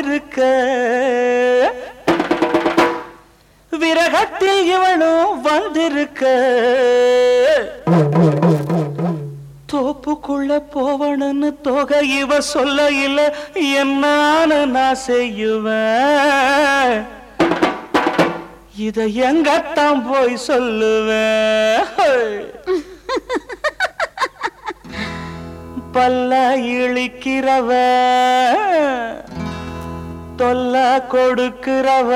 வந்திருக்க விரகத்தில் இவனும் வந்திருக்க தோப்புக்குள்ள போவணும்னு தொகை இவ சொல்ல இல்ல என்னான்னு நான் செய்யுவேன் இத எங்கத்தான் போய் சொல்லுவேன் பல்ல இழிக்கிறவ தொல்ல கொடுக்கிறவ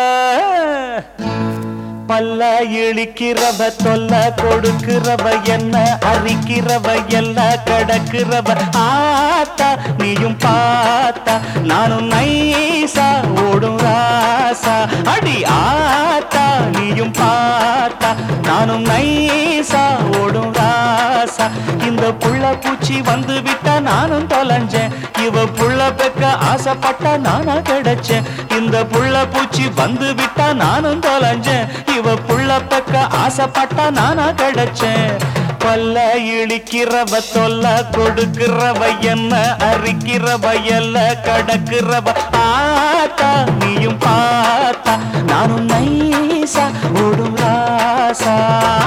பல்ல இழிக்கிறவ தொல்ல கொடுக்கிறவ என்ன அரிக்கிறவ எல்லாம் கடக்கிறவ ஆத்தா நீயும் பார்த்தா நானும் நைசா ஓடும் ராசா அடி ஆத்தா நீயும் பார்த்தா நானும் நைசா ஓடும் ராசா இந்த புள்ள பூச்சி வந்து விட்டா நானும் தொலைஞ்சேன் இவ புள்ள பெக்க ஆசைப்பட்டா நானா கிடைச்சேன் இந்த புள்ள பூச்சி வந்து விட்டா நானும் தொலைஞ்சேன் இவ புள்ள பெக்க ஆசைப்பட்டா நானா கிடைச்சேன் பல்ல இழிக்கிறவ தொல்ல கொடுக்கிறவ என்ன அரிக்கிறவ எல்ல கடக்கிறவ ஆத்தா நீயும் பார்த்தா நானும் நைசா ஓடும் ராசா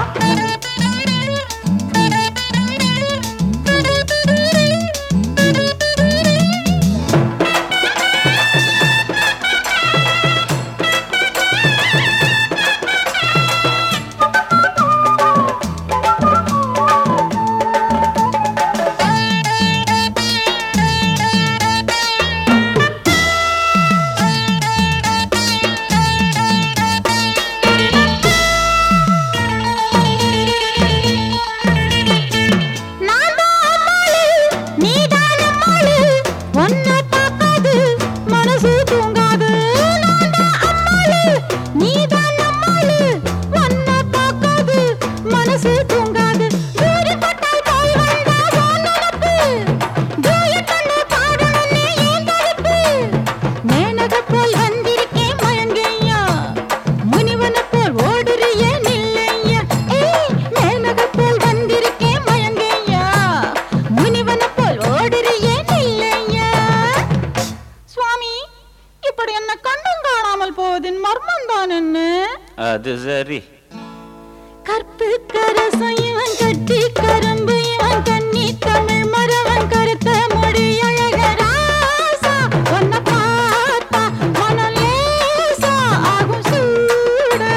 நான் தான் அம்மாளு, நீதான் அம்மாளு. உன்னை பார்க்காது, மனசு தூங்காது. நான் தான் அம்மாளு, நீதான் அம்மாளு. உன்னை பார்க்காது, மனசு தூங்காது. தூரிப்பட்டால் போய் வந்தா உன் நினப்பு. டூயட் பண்ணு பாடணும்னு ஏன் தடுப்பு? மேனகை போல் வந்திருக்கேன் மயங்கையா. முனிவனைப் போல் ஓடுறியே நில்லையா. ஏய், மேனகை போல் வந்திருக்கேன் மயங்கையா. முனிவனைப் போல் ஓடுறியே நில்லையா. சுவாமி இப்படி என்ன கண்டும் காணாமல் போவதின் மர்மம் தான் என்ன அது சரி கற்பு கரசம் இவன் கட்டி கரும்பு இவன் கண்ணி தமிழ் மரவன் கருத்த மொழி அழகராசா உன்னை பார்த்தா மனம் லேசா ஆகும் சூடா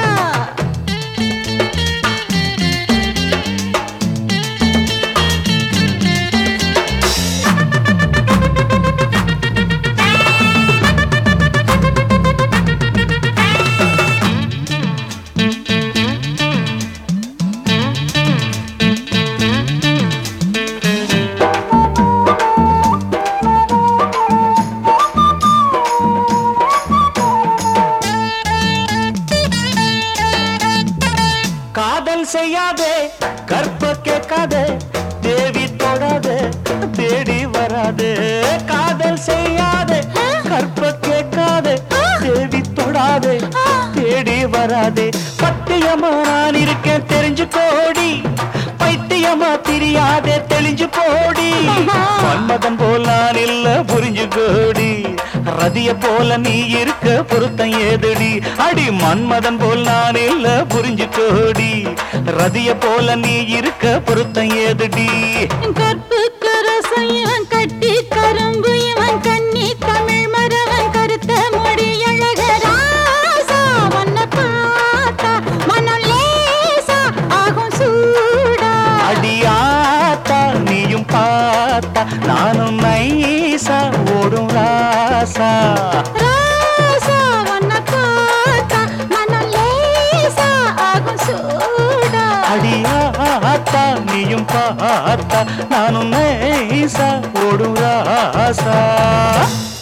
காதல் செய்யாதே கற்ப கேட்காதே தேவி தொடாதே தேடி வராதே காதல் செய்யாதே கற்ப கேட்காதே தேவி தொடாதே தேடி வராதே பத்தியமா நான் இருக்கேன் தெரிஞ்சு கோடி பைத்தியமா தெரியாதே தெளிஞ்சு போடி மன்மதன் போல் நான் இல்ல புரிஞ்சு கோடி ரதிய போல நீ இருக்க பொருத்தம் ஏதடி அடி மன்மதன் போல் நான் இல்ல புரிஞ்சு கோடி ரதிய போல நீ இருக்க பொருத்தம் ஏதடி கற்பு கரசம் இவன் கட்டி கரும்பு இவன் கண்ணி தமிழ் மரவன் கருத்த மொழி அழகராசா உன்னை பார்த்தா மனம் லேசா ஆகும் சூடா அடியாத்தா நீயும் பார்த்தா நானும் நைசா ஓடும் ராசா ராசா உன்னை பார்த்தா மனம் லேசா ஆகும் சூடா அடியாத்தா நீயும் பார்த்தா நானும் நைசா ஓடும் ராசா